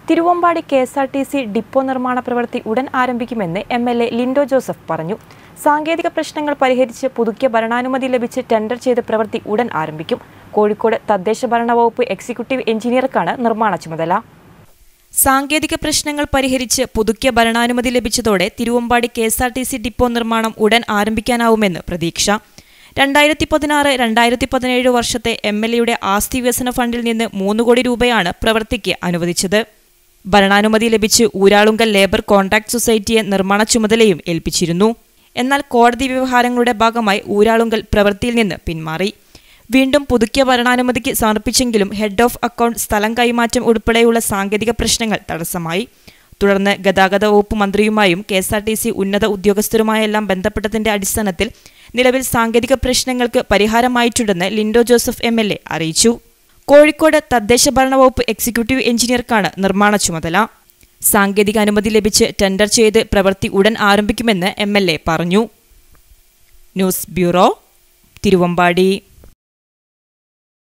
Thiruvambady K S R T C depot നിർമ്മാണ പ്രവൃത്തി ഉടൻ ആരംഭിക്കുമെന്ന് M L A Lindo Joseph പറഞ്ഞു സാങ്കേതിക പ്രശ്നങ്ങൾ പരിഹരിച്ച് പുതുക്കിയ ഭരണാനുമതി ലഭിച്ച് ടെൻഡർ ചെയ്ത പ്രവൃത്തി ഉടൻ ആരംഭിക്കും കോഴിക്കോട് തദ്ദേശ ഭരണ വകുപ്പ് എക്സിക്യൂട്ടീവ് എഞ്ചിനീയർക്കാണ് നിർമ്മാണ ചുമതല സാങ്കേതിക പ്രശ്നങ്ങൾ പരിഹരിച്ച് പുതുക്കിയ ഭരണാനുമതി ലഭിച്ചതോടെ Thiruvambadi K S R T C depot നിർമ്മാണം ഉടൻ ആരംഭിക്കാനാവുമെന്ന് പ്രതീക്ഷ രണ്ടായിരത്തി പതിനാറ് രണ്ടായിരത്തി പതിനേഴ് വർഷത്തെ എം എൽ എയുടെ ആസ്തി വികസന ഫണ്ടിൽ നിന്ന് മൂന്ന് കോടി രൂപയാണ് പ്രവൃത്തിക്ക് അനുവദിച്ചത് ഭരണാനുമതി ലഭിച്ച് ഊരാളുങ്കൽ ലേബർ കോൺട്രാക്ട് സൊസൈറ്റിയെ നിർമ്മാണ ചുമതലയും ഏൽപ്പിച്ചിരുന്നു എന്നാൽ കോടതി വ്യവഹാരങ്ങളുടെ ഭാഗമായി ഊരാളുങ്കൽ പ്രവൃത്തിയിൽ നിന്ന് പിന്മാറി വീണ്ടും പുതുക്കിയ ഭരണാനുമതിക്ക് സമർപ്പിച്ചെങ്കിലും ഹെഡ് ഓഫ് അക്കൗണ്ട് സ്ഥലം കൈമാറ്റം ഉൾപ്പെടെയുള്ള സാങ്കേതിക പ്രശ്നങ്ങൾ തടസ്സമായി തുടർന്ന് ഗതാഗത വകുപ്പ് മന്ത്രിയുമായും K S R T C ഉന്നത ഉദ്യോഗസ്ഥരുമായെല്ലാം ബന്ധപ്പെട്ടതിന്റെ അടിസ്ഥാനത്തിൽ നിലവിൽ സാങ്കേതിക പ്രശ്നങ്ങൾക്ക് പരിഹാരമായിട്ടുണ്ടെന്ന് Lindo Joseph M L A അറിയിച്ചു കോഴിക്കോട് തദ്ദേശ ഭരണ വകുപ്പ് എക്സിക്യൂട്ടീവ് എഞ്ചിനീയർക്കാണ് നിർമ്മാണ ചുമതല സാങ്കേതിക അനുമതി ലഭിച്ച് ടെൻഡർ ചെയ്ത് പ്രവൃത്തി ഉടൻ ആരംഭിക്കുമെന്ന് എം എൽ എ പറഞ്ഞു ന്യൂസ് ബ്യൂറോ തിരുവമ്പാടി